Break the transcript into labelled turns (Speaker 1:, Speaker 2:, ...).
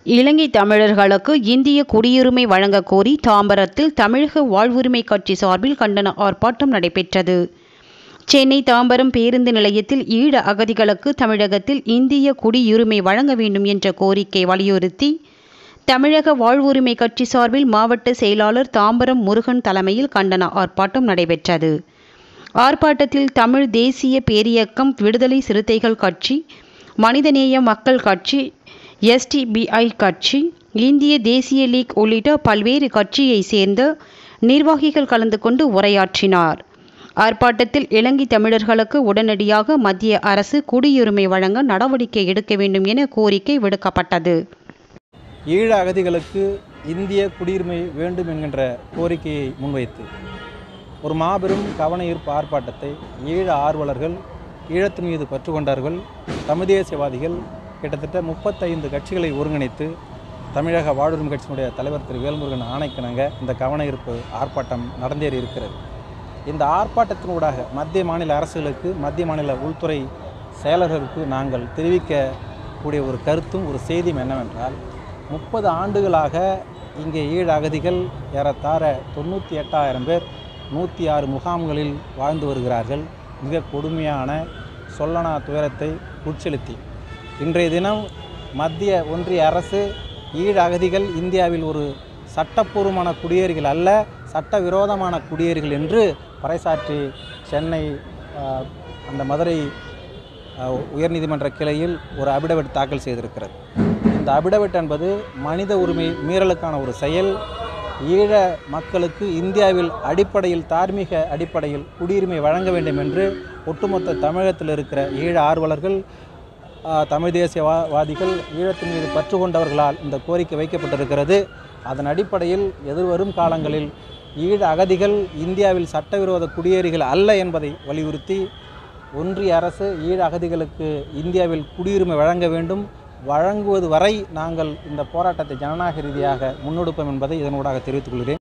Speaker 1: இலங்கை தமிழர்களுக்கு இந்திய குடியுரிமை வழங்கக் கோரி தாம்பரத்தில் தமிழக வாழ்வுரிமை கட்சி சார்பில் கண்டன ஆர்ப்பாட்டம் நடைபெற்றது சென்னை தாம்பரம் பேருந்து நிலையத்தில் ஈழ அகதிகளுக்கு தமிழகத்தில் இந்திய குடியுரிமை வழங்க வேண்டும் என்ற கோரிக்கை வலியுறுத்தி தமிழக வாழ்வுரிமை கட்சி சார்பில் மாவட்ட செயலாளர் தாம்பரம் முருகன் தலைமையில் கண்டன ஆர்ப்பாட்டம் நடைபெற்றது ஆர்ப்பாட்டத்தில் தமிழ் தேசிய பேரியக்கம் விடுதலை சிறுத்தைகள் கட்சி மனிதநேய மக்கள் கட்சி எஸ்டிபிஐ கட்சி இந்திய தேசிய லீக் உள்ளிட்ட பல்வேறு கட்சியைச் சேர்ந்த நிர்வாகிகள் கலந்து கொண்டு உரையாற்றினார் ஆர்ப்பாட்டத்தில் இலங்கை தமிழர்களுக்கு உடனடியாக மத்திய அரசு குடியுரிமை வழங்க நடவடிக்கை எடுக்க வேண்டும் என கோரிக்கை விடுக்கப்பட்டது
Speaker 2: ஈழ அகதிகளுக்கு இந்திய குடியுரிமை வேண்டும் என்கின்ற கோரிக்கையை முன்வைத்து ஒரு மாபெரும் கவன ஈர்ப்பு ஆர்ப்பாட்டத்தை ஈழ ஆர்வலர்கள் ஈழத்து மீது பற்று கொண்டார்கள் தமிழ் தேசியவாதிகள் கிட்டத்தட்ட முப்பத்தைந்து கட்சிகளை ஒருங்கிணைத்து தமிழக வாழ்வுரிமை கட்சியினுடைய தலைவர் திரு வேல்முருகன் ஆணைக்கிணங்க இந்த கவன ஈர்ப்பு ஆர்ப்பாட்டம் நடந்தேறி இருக்கிறது இந்த ஆர்ப்பாட்டத்தினூடாக மத்திய மாநில அரசுகளுக்கு மத்திய மாநில உள்துறை செயலர்களுக்கு நாங்கள் தெரிவிக்கக்கூடிய ஒரு கருத்தும் ஒரு செய்தியும் என்னவென்றால் முப்பது ஆண்டுகளாக இங்கே ஈழ அகதிகள் ஏறத்தாழ தொண்ணூற்றி எட்டாயிரம் பேர் நூற்றி ஆறு முகாம்களில் வாழ்ந்து வருகிறார்கள் மிக கொடுமையான சொல்லனா துயரத்தை உட்செலுத்தி இன்றைய தினம் மத்திய ஒன்றிய அரசு ஈழ அகதிகள் இந்தியாவில் ஒரு சட்டப்பூர்வமான குடியேறிகள் அல்ல சட்டவிரோதமான குடியேறிகள் என்று பறைசாற்றி சென்னை ஆஹ், அந்த மதுரை ஆஹ், உயர்நீதிமன்ற கிளையில் ஒரு அபிடவிட் தாக்கல் செய்திருக்கிறது இந்த அபிடவிட் என்பது மனித உரிமை மீறலுக்கான ஒரு செயல் ஈழ மக்களுக்கு இந்தியாவில் அடிப்படையில் தார்மீக அடிப்படையில் குடியுரிமை வழங்க வேண்டும் என்று ஒட்டுமொத்த தமிழகத்தில் இருக்கிற ஈழ ஆர்வலர்கள் ஆஹ், தமிழ் தேசியவாதிகள் ஈழத்தின் மீது பற்று கொண்டவர்களால் இந்த கோரிக்கை வைக்கப்பட்டிருக்கிறது அதன் அடிப்படையில் எதிர்வரும் காலங்களில் ஈழ அகதிகள் இந்தியாவில் சட்டவிரோத குடியேறிகள் அல்ல என்பதை வலியுறுத்தி ஒன்றிய அரசு ஈழ அகதிகளுக்கு இந்தியாவில் குடியுரிமை வழங்க வேண்டும் வழங்குவது வரை நாங்கள் இந்த போராட்டத்தை ஜனநாயக ரீதியாக முன்னெடுப்போம் என்பதை இதனூடாக தெரிவித்துக் கொள்கிறேன்